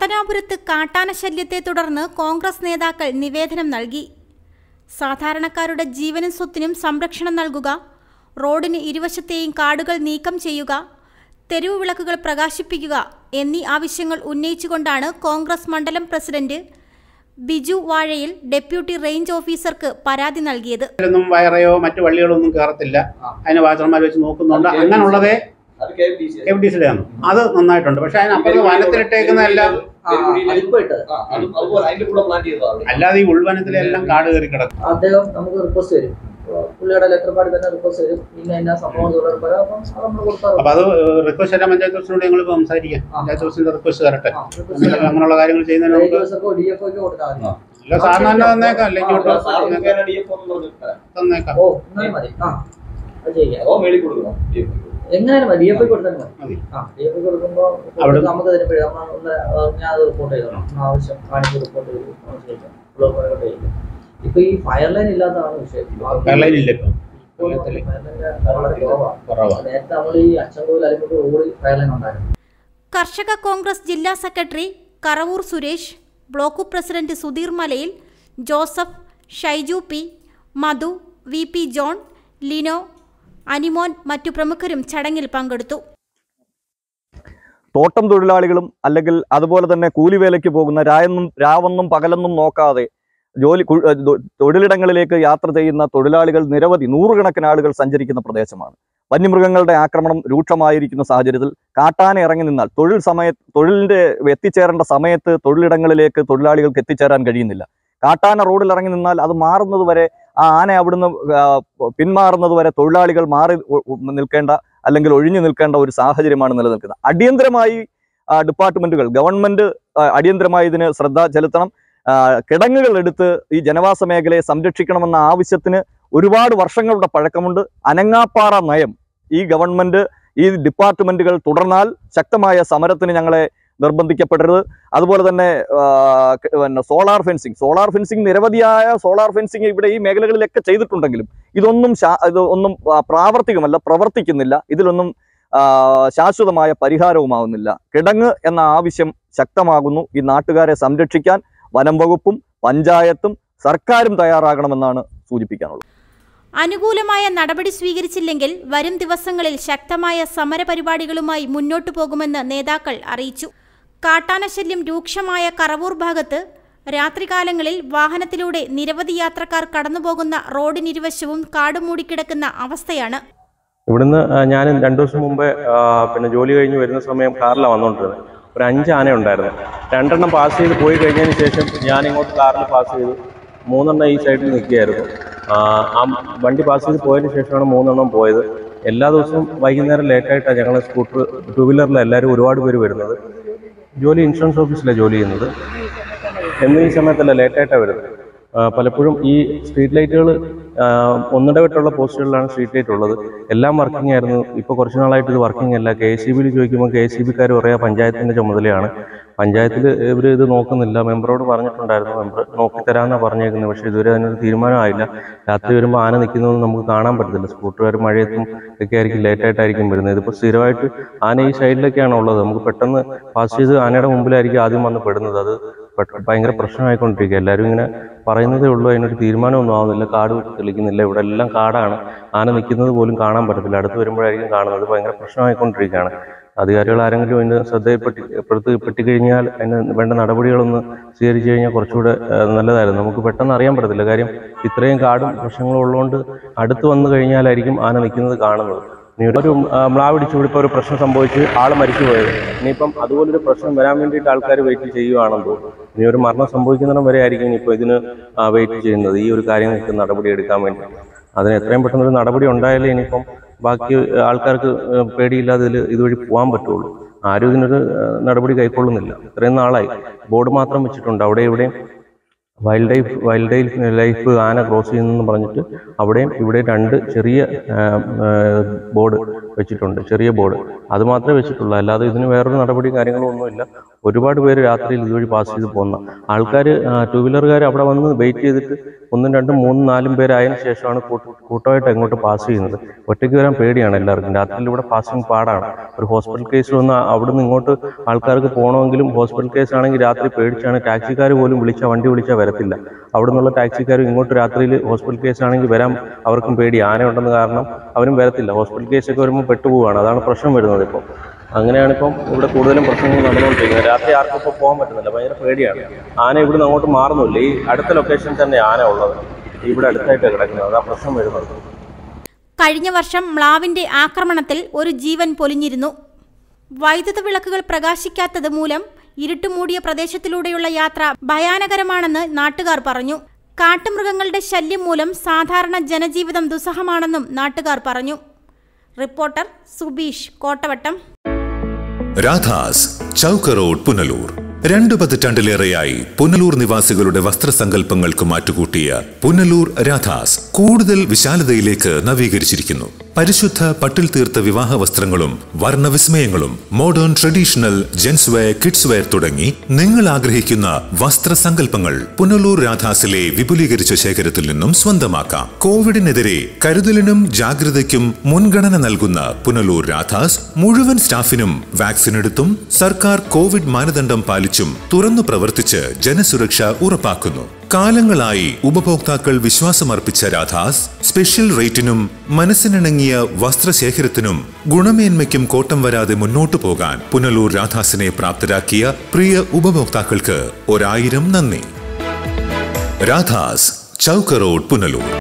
പത്തനാപുരത്ത് കാട്ടാന ശല്യത്തെ തുടർന്ന് കോൺഗ്രസ് നേതാക്കൾ നിവേദനം നൽകി സാധാരണക്കാരുടെ ജീവനും സ്വത്തിനും സംരക്ഷണം നൽകുക റോഡിന് ഇരുവശത്തെയും കാടുകൾ നീക്കം ചെയ്യുക തെരുവ് വിളക്കുകൾ പ്രകാശിപ്പിക്കുക എന്നീ ആവശ്യങ്ങൾ ഉന്നയിച്ചുകൊണ്ടാണ് കോൺഗ്രസ് മണ്ഡലം പ്രസിഡന്റ് ബിജു വാഴയിൽ ഡെപ്യൂട്ടി റേഞ്ച് ഓഫീസർക്ക് പരാതി നൽകിയത് ഒന്നും വയറയോ മറ്റു വള്ളികളോ ഒന്നും കയറത്തില്ല അതിന് വാച്ചർമാർ വെച്ച് നോക്കുന്നുണ്ട് അങ്ങനെയുള്ളതേ അത് K F D C F D സിയിലാണ് അത് നന്നായിട്ടുണ്ട് പക്ഷെ അതിനപ്പുറത്ത് വനത്തിലിട്ടേക്കുന്ന എല്ലാം അതിപ്പോ ഇട്ടത് അതുപോലെ അതിന്റെ കൂടെ പ്ലാൻ ചെയ്തതാണ് അല്ലാതെ ഈ ഉൾവനത്തിലെല്ലാം കാട് കയറി കിടക്കും അദ്ദേഹം നമുക്ക് റിക്വസ്റ്റ് തരും പുള്ളിയുടെ ലെറ്റർ പാടി തന്നെ റിക്വസ്റ്റ് തരും ഇന്ന എന്നാ സംഭവം തുടർന്ന് അപ്പം അത് നമ്മൾ കൊടുക്കാറുണ്ട് അപ്പൊ അത് റിക്വസ്റ്റ് തരാൻ പഞ്ചായത്ത് പ്രസിഡന്റ് ഞങ്ങൾ സംസാരിക്കാം പഞ്ചായത്ത് പ്രസിഡന്റ് റിക്വസ്റ്റ് തരട്ടെ ആ, request എന്നിട്ട് തരാം. അങ്ങനെയുള്ള കാര്യങ്ങൾ ചെയ്യുന്നതിന് നമുക്ക് ഡി ഡി എഫ് ഒക്കെ കൊടുത്താൽ മതി അല്ല സാറിന് തന്നെ തന്നേക്കാം അല്ലെങ്കിൽ ഇങ്ങോട്ട് സാർ തന്നേക്കാം. മുഖേന ഡി എഫ് ഒന്നും പറഞ്ഞിട്ടില്ല തന്നേക്കാം ഓ എന്നാലും മതി ആ അത് ചെയ്യാം അതോ മേളിൽ കൊടുക്കണം DF. എങ്ങനെയാലും മതി ഡി എഫ് കൊടുത്താൽ മതി മതി ആ ഡി എഫ് കൊടുക്കുമ്പോ അവിടെ- നമുക്ക് തരുമ്പോഴേ നമ്മൾ ഒന്ന് ഞാൻ അത് റിപ്പോർട്ട് ചെയ്തോളാം ആവശ്യം കാണിച്ച് റിപ്പോർട്ട് ചെയ്തു നമ്മൾ ചെയ്യാം ബ്ലോക്ക് റിപ്പോർട്ട് ചെയ്യും ഇപ്പൊ ഈ ഫയർ ലൈൻ ഇല്ലാത്തതാണ് വിഷയം കേരളയിൽ ഇല്ല ഇപ്പം ഇപ്പോൾ കേരളത്തില് ഫയർ ലൈനിന്റെ വളരെ കുറവാണ് കുറവാണ് നേരത്തെ നമ്മൾ ഈ അച്ചൻകോവിൽ അല്ലെങ്കിൽ റോഡിൽ ഫയർ ലൈൻ ഉണ്ടായിരുന്നു കർഷക കോൺഗ്രസ് ജില്ലാ secretary Karavoor Suresh block president Sudheer Malayil Joseph Shaiju P Madhu V P John Lino Animon മറ്റു പ്രമുഖരും ചടങ്ങിൽ പങ്കെടുത്തു തോട്ടം തൊഴിലാളികളും അല്ലെങ്കിൽ അതുപോലെ തന്നെ കൂലിവേലയ്ക്ക് പോകുന്ന രായെന്നും രാവെന്നും പകലെന്നും നോക്കാതെ ജോലി കു- ഏഹ് തൊ- തൊഴിലിടങ്ങളിലേക്ക് യാത്ര ചെയ്യുന്ന തൊഴിലാളികൾ നിരവധി നൂറുകണക്കിന് ആളുകൾ സഞ്ചരിക്കുന്ന പ്രദേശമാണ് വന്യമൃഗങ്ങളുടെ ആക്രമണം രൂക്ഷമായിരിക്കുന്ന സാഹചര്യത്തിൽ കാട്ടാന ഇറങ്ങി നിന്നാൽ തൊഴിൽ സമയ തൊഴിലിന്റെ എത്തിച്ചേരേണ്ട സമയത്ത് തൊഴിലിടങ്ങളിലേക്ക് തൊഴിലാളികൾക്ക് എത്തിച്ചേരാൻ കഴിയുന്നില്ല കാട്ടാന റോഡിൽ ഇറങ്ങി നിന്നാൽ അത് മാറുന്നത് വരെ ആ ആന അവിടുന്ന് ആ, പിന്മാറുന്നത് വരെ തൊഴിലാളികൾ മാറി ഒ- ഒ- നിൽക്കേണ്ട അല്ലെങ്കിൽ ഒഴിഞ്ഞു നിൽക്കേണ്ട ഒരു സാഹചര്യമാണ് നിലനിൽക്കുന്നത് അടിയന്തരമായി ആ, ഡിപ്പാർട്ട്മെന്റുകൾ ഗവൺമെന്റ് ആ, അടിയന്തരമായി ഇതിന് ശ്രദ്ധ ചെലുത്തണം ആ, കിടങ്ങുകൾ എടുത്ത് ഈ ജനവാസ മേഖലയെ സംരക്ഷിക്കണമെന്ന ആവശ്യത്തിന് ഒരുപാട് വർഷങ്ങളുടെ പഴക്കമുണ്ട് അനങ്ങാപ്പാറ നയം ഈ ഗവൺമെന്റ് ഈ ഡിപ്പാർട്ട്മെന്റുകൾ തുടർന്നാൽ ശക്തമായ സമരത്തിന് ഞങ്ങളെ നിർബന്ധിക്കപ്പെടരുത് അതുപോലെ തന്നെ ആ, ക- പിന്നെ സോളാർ ഫെൻസിങ് സോളാർ ഫെൻസിങ് നിരവധിയായ സോളാർ ഫെൻസിങ് ഇവിടെ ഈ മേഖലകളിലൊക്കെ ചെയ്തിട്ടുണ്ടെങ്കിലും ഇതൊന്നും ശാ- ഇത് ഒന്നും ആ, പ്രാവർത്തികമല്ല പ്രവർത്തിക്കുന്നില്ല ഇതിലൊന്നും ആ, ശാശ്വതമായ പരിഹാരവുമാവുന്നില്ല കിടങ്ങ് എന്ന ആവശ്യം ശക്തമാകുന്നു ഈ നാട്ടുകാരെ സംരക്ഷിക്കാൻ വനം വകുപ്പും പഞ്ചായത്തും സർക്കാരും തയ്യാറാകണമെന്നാണ് സൂചിപ്പിക്കാനുള്ളത് അനുകൂലമായ നടപടി സ്വീകരിച്ചില്ലെങ്കിൽ വരും ദിവസങ്ങളിൽ ശക്തമായ സമരപരിപാടികളുമായി മുന്നോട്ടു പോകുമെന്ന് നേതാക്കൾ അറിയിച്ചു കാട്ടാനശല്യം രൂക്ഷമായ കറവൂർ ഭാഗത്ത് രാത്രികാലങ്ങളിൽ വാഹനത്തിലൂടെ നിരവധി യാത്രക്കാർ കടന്നുപോകുന്ന റോഡിനിരുവശവും കാട് മൂടിക്കിടക്കുന്ന അവസ്ഥയാണ് ഇവിടുന്ന് ആ, ഞാൻ രണ്ടു ദിവസം മുമ്പേ ആ, പിന്നെ ജോലി കഴിഞ്ഞ് വരുന്ന സമയം കാറിലാണ് വന്നുകൊണ്ടിരുന്നത് ഒരു അഞ്ച് ആന ഉണ്ടായിരുന്നു രണ്ടെണ്ണം പാസ് ചെയ്ത് പോയി കഴിഞ്ഞതിന് ശേഷം ഞാൻ ഇങ്ങോട്ട് കാറിൽ പാസ് ചെയ്തു മൂന്നെണ്ണം ഈ സൈഡിൽ നിൽക്കുകയായിരുന്നു ആ, ആ വണ്ടി പാസ് ചെയ്ത് പോയതിന് ശേഷമാണ് മൂന്നെണ്ണം പോയത് എല്ലാ ദിവസവും വൈകുന്നേരം ലേറ്റായിട്ടാണ് ഞങ്ങൾ സ്കൂട്ടർ ടൂ വീലറിൽ എല്ലാവരും ഒരുപാട് പേര് വരുന്നത് ജോലി ഇൻഷുറൻസ് ഓഫീസിലാണ് ജോലി ചെയ്യുന്നത് എന്നും ഈ സമയത്തല്ല ലേറ്റായിട്ടാണ് വരുന്നത് ആ, പലപ്പോഴും ഈ സ്ട്രീറ്റ് ലൈറ്റുകൾ ഒന്നിടവിട്ടുള്ള പോസ്റ്റുകളിലാണ് സ്ട്രീറ്റ് ലൈറ്റ് ഉള്ളത് എല്ലാം വർക്കിംഗ് ആയിരുന്നു ഇപ്പോൾ കുറച്ച് നാളായിട്ട് ഇത് വർക്കിംഗ് അല്ല കെ എസ് സി ബിയിൽ ചോദിക്കുമ്പോൾ കെ എസ് സി ബിക്കാർ പറയാ പഞ്ചായത്തിൻ്റെ ചുമതലയാണ് പഞ്ചായത്തിൽ ഇവർ ഇത് നോക്കുന്നില്ല മെമ്പറോട് പറഞ്ഞിട്ടുണ്ടായിരുന്നു മെമ്പർ നോക്കിത്തരാമെന്നാണ് പറഞ്ഞേക്കുന്നത് പക്ഷേ ഇതുവരെ അതിനൊരു തീരുമാനമായില്ല രാത്രി വരുമ്പോൾ ആന നിൽക്കുന്നതൊന്നും നമുക്ക് കാണാൻ പറ്റത്തില്ല സ്കൂട്ടറുകാർ മഴയത്തും ഒക്കെ ആയിരിക്കും ലേറ്റായിട്ടായിരിക്കും വരുന്നത് ഇതിപ്പോൾ സ്ഥിരമായിട്ട് ആന ഈ സൈഡിലൊക്കെയാണ് ഉള്ളത് നമുക്ക് പെട്ടെന്ന് പാസ് ചെയ്ത് ആനയുടെ മുമ്പിലായിരിക്കും ആദ്യം വന്ന് പെടുന്നത് അത് പെട്ട- ഭയങ്കര പ്രശ്നമായിക്കൊണ്ടിരിക്കുക എല്ലാവരും ഇങ്ങനെ പറയുന്നതേ ഉള്ളൂ അതിനൊരു തീരുമാനമൊന്നും ആവുന്നില്ല കാട് വെച്ച് തെളിക്കുന്നില്ല ഇവിടെ എല്ലാം കാടാണ് ആന നിൽക്കുന്നത് പോലും കാണാൻ പറ്റത്തില്ല അടുത്ത് വരുമ്പോഴായിരിക്കും കാണുന്നത് ഭയങ്കര പ്രശ്നമായിക്കൊണ്ടിരിക്കുകയാണ് അധികാരികൾ ആരെങ്കിലും അതിന് ശ്രദ്ധയിൽപ്പെട്ടി പെടുത്തി പെട്ടിക്കഴിഞ്ഞാൽ അതിന് വേണ്ട നടപടികളൊന്ന് സ്വീകരിച്ചു കഴിഞ്ഞാൽ കുറച്ചുകൂടെ ആ, നല്ലതായിരുന്നു നമുക്ക് പെട്ടെന്ന് അറിയാൻ പറ്റത്തില്ല കാര്യം ഇത്രയും കാടും പ്രശ്നങ്ങളും ഉള്ളതുകൊണ്ട് അടുത്ത് വന്നു കഴിഞ്ഞാലായിരിക്കും ആന നിൽക്കുന്നത് കാണുന്നത് ഇനി ഒരു ആ, മ്ലാവിടിച്ച് ഇവിടെ ഇപ്പോൾ ഒരു പ്രശ്നം സംഭവിച്ച് ആൾ മരിച്ചു പോയത് ഇനിയിപ്പം അതുപോലൊരു പ്രശ്നം വരാൻ വേണ്ടിയിട്ട് ആൾക്കാർ വെയിറ്റ് ചെയ്യുവാണെന്ന് തോന്നുന്നു ഇനി ഒരു മരണം സംഭവിക്കുന്നിടം വരെ ആയിരിക്കും ഇനിയിപ്പോൾ ഇതിന് വെയിറ്റ് ചെയ്യുന്നത് ഈ ഒരു കാര്യങ്ങൾക്ക് നടപടി എടുക്കാൻ വേണ്ടി അതിന് എത്രയും പെട്ടെന്ന് ഒരു നടപടി ഉണ്ടായാലേ ഇനിയിപ്പം ബാക്കി ആൾക്കാർക്ക് ഏഹ്, പേടിയില്ലാതെ ഇതിൽ ഇതുവഴി പോകാൻ പറ്റുള്ളൂ ആരും ഇതിനൊരു ഏഹ്, നടപടി കൈക്കൊള്ളുന്നില്ല ഇത്രയും നാളായി ബോർഡ് മാത്രം വെച്ചിട്ടുണ്ട് അവിടെ ഇവിടെയും wild life wild life life ആന ക്രോസ് ചെയ്യുന്നെന്ന് പറഞ്ഞിട്ട് അവിടെയും ഇവിടെ രണ്ട് ചെറിയ ബോർഡ് വെച്ചിട്ടുണ്ട് ചെറിയ ബോർഡ് അത് മാത്രമേ വെച്ചിട്ടുള്ളൂ അല്ലാതെ ഇതിന് വേറൊരു നടപടി കാര്യങ്ങളും ഒന്നുമില്ല ഒരുപാട് പേര് രാത്രിയിൽ ഇതുവഴി പാസ് ചെയ്ത് പോകുന്ന ആൾക്കാർ ടൂ വീലറുകാർ അവിടെ വന്ന് വെയിറ്റ് ചെയ്തിട്ട് ഒന്നും രണ്ടും മൂന്നും നാലും പേരായതിനു ശേഷമാണ് കൂട്ട- കൂട്ടമായിട്ട് അങ്ങോട്ട് പാസ് ചെയ്യുന്നത് ഒറ്റയ്ക്ക് വരാൻ പേടിയാണ് എല്ലാവർക്കും രാത്രിയിൽ ഇവിടെ പാസിങ് പാടാണ് ഒരു ഹോസ്പിറ്റൽ കേസിൽ വന്ന് അവിടെ നിന്ന് ഇങ്ങോട്ട് ആൾക്കാർക്ക് പോകണമെങ്കിലും ഹോസ്പിറ്റൽ കേസ് ആണെങ്കിൽ രാത്രി പേടിച്ചാണ് ടാക്സിക്കാർ പോലും വിളിച്ചാൽ വണ്ടി വിളിച്ചാൽ വരത്തില്ല അവിടെ നിന്നുള്ള ടാക്സിക്കാർ ഇങ്ങോട്ട് രാത്രിയിൽ ഹോസ്പിറ്റൽ കേസ് ആണെങ്കിൽ വരാൻ അവർക്കും പേടി ആന ഉണ്ടെന്ന് കാരണം അവരും വരത്തില്ല ഹോസ്പിറ്റൽ കേസൊക്കെ വരുമ്പോൾ പെട്ടുപോവാണ് അതാണ് പ്രശ്നം വരുന്നത് ഇപ്പോൾ അങ്ങനെയാണ് ഇപ്പം ഇവിടെ കൂടുതലും പ്രശ്നങ്ങൾ നടന്നുകൊണ്ടിരിക്കുന്നത് രാത്രി ആർക്കും ഇപ്പോൾ പോകാൻ പറ്റുന്നില്ല ഭയങ്കര പേടിയാണ് ആന ഇവിടുന്ന് അങ്ങോട്ട് മാറുന്നില്ല ഈ അടുത്ത ലൊക്കേഷൻ തന്നെ ആന ഉള്ളത് ഇവിടെ അടുത്തായിട്ട് കിടക്കുന്നത് അതാ പ്രശ്നം വരുന്നത് കഴിഞ്ഞ വർഷം മ്ലാവിന്റെ ആക്രമണത്തിൽ ഒരു ജീവൻ പൊലിഞ്ഞിരുന്നു വൈദ്യുത വിളക്കുകൾ പ്രകാശിക്കാത്തത് മൂലം ഇരുട്ടുമൂടിയ പ്രദേശത്തിലൂടെയുള്ള യാത്ര ഭയാനകരമാണെന്ന് നാട്ടുകാർ പറഞ്ഞു കാട്ടുമൃഗങ്ങളുടെ ശല്യം മൂലം സാധാരണ ജനജീവിതം ദുസ്സഹമാണെന്നും നാട്ടുകാർ പറഞ്ഞു റിപ്പോർട്ടർ സുബീഷ് കോട്ടവട്ടം രാധാസ് ചൗക്ക് റോഡ് പുനലൂർ രണ്ടു പതിറ്റാണ്ടിലേറെയായി പുനലൂർ നിവാസികളുടെ വസ്ത്രസങ്കല്പങ്ങൾക്ക് മാറ്റുകൂട്ടിയ പുനലൂർ രാധാസ് കൂടുതൽ വിശാലതയിലേക്ക് നവീകരിച്ചിരിക്കുന്നു പരിശുദ്ധ പട്ടിൽ തീർത്ത വിവാഹ വസ്ത്രങ്ങളും വർണ്ണവിസ്മയങ്ങളും modern traditional gents wear kids wear തുടങ്ങി നിങ്ങൾ ആഗ്രഹിക്കുന്ന വസ്ത്രസങ്കല്പങ്ങൾ പുനലൂർ രാധാസിലെ വിപുലീകരിച്ച ശേഖരത്തിൽ നിന്നും സ്വന്തമാക്കാം കോവിഡിനെതിരെ കരുതലിനും ജാഗ്രതയ്ക്കും മുൻഗണന നൽകുന്ന പുനലൂർ രാധാസ് മുഴുവൻ സ്റ്റാഫിനും വാക്സിൻ എടുത്തും സർക്കാർ കോവിഡ് മാനദണ്ഡം പാലിച്ചും തുറന്നു പ്രവർത്തിച്ച് ജനസുരക്ഷ ഉറപ്പാക്കുന്നു കാലങ്ങളായി ഉപഭോക്താക്കൾ വിശ്വാസമർപ്പിച്ച രാധാസ് സ്പെഷ്യൽ റേറ്റിനും മനസ്സിനിണങ്ങിയ വസ്ത്രശേഖരത്തിനും ഗുണമേന്മയ്ക്കും കോട്ടം വരാതെ മുന്നോട്ടു പോകാൻ പുനലൂർ രാധാസിനെ പ്രാപ്തരാക്കിയ പ്രിയ ഉപഭോക്താക്കൾക്ക് ഒരായിരം നന്ദി രാധാസ് ചൗക്ക് റോഡ് പുനലൂർ